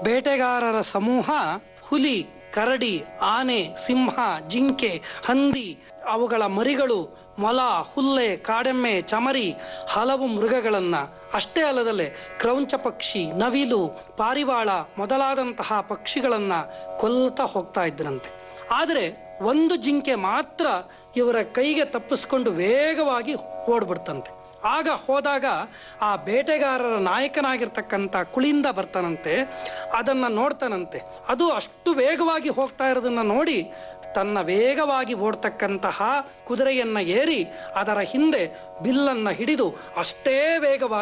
ಬೇಟೆಗಾರರ ಸಮೂಹ ಹುಲಿ ಕರಡಿ ಆನೆ ಸಿಂಹ ಜಿಂಕೆ ಹಂದಿ ಅವುಗಳ ಮರಿಗಳು ಮೊಲ ಹುಲ್ಲೆ ಕಾಡೆಮ್ಮೆ ಚಮರಿ ಹಲವು ಮೃಗಗಳನ್ನ ಅಷ್ಟೇ ಅಲ್ಲದಲ್ಲೇ ಕ್ರೌಂಚ ಪಕ್ಷಿ ನವಿಲು ಪಾರಿವಾಳ ಮೊದಲಾದಂತಹ ಪಕ್ಷಿಗಳನ್ನ ಕೊಲ್ತಾ ಹೋಗ್ತಾ ಇದ್ರಂತೆ ಆದರೆ ಒಂದು ಜಿಂಕೆ ಮಾತ್ರ ಇವರ ಕೈಗೆ ತಪ್ಪಿಸ್ಕೊಂಡು ವೇಗವಾಗಿ ಓಡ್ಬಿಡ್ತಂತೆ ಆಗ ಹೋದಾಗ ಆ ಬೇಟೆಗಾರರ ನಾಯಕನಾಗಿರ್ತಕ್ಕಂಥ ಕುಳಿಂದ ಬರ್ತಾನಂತೆ ಅದನ್ನ ನೋಡ್ತಾನಂತೆ ಅದು ಅಷ್ಟು ವೇಗವಾಗಿ ಹೋಗ್ತಾ ಇರೋದನ್ನ ನೋಡಿ ತನ್ನ ವೇಗವಾಗಿ ಓಡ್ತಕ್ಕಂತಹ ಕುದುರೆಯನ್ನ ಏರಿ ಅದರ ಹಿಂದೆ ಬಿಲ್ಲನ್ನ ಹಿಡಿದು ಅಷ್ಟೇ ವೇಗವಾಗಿ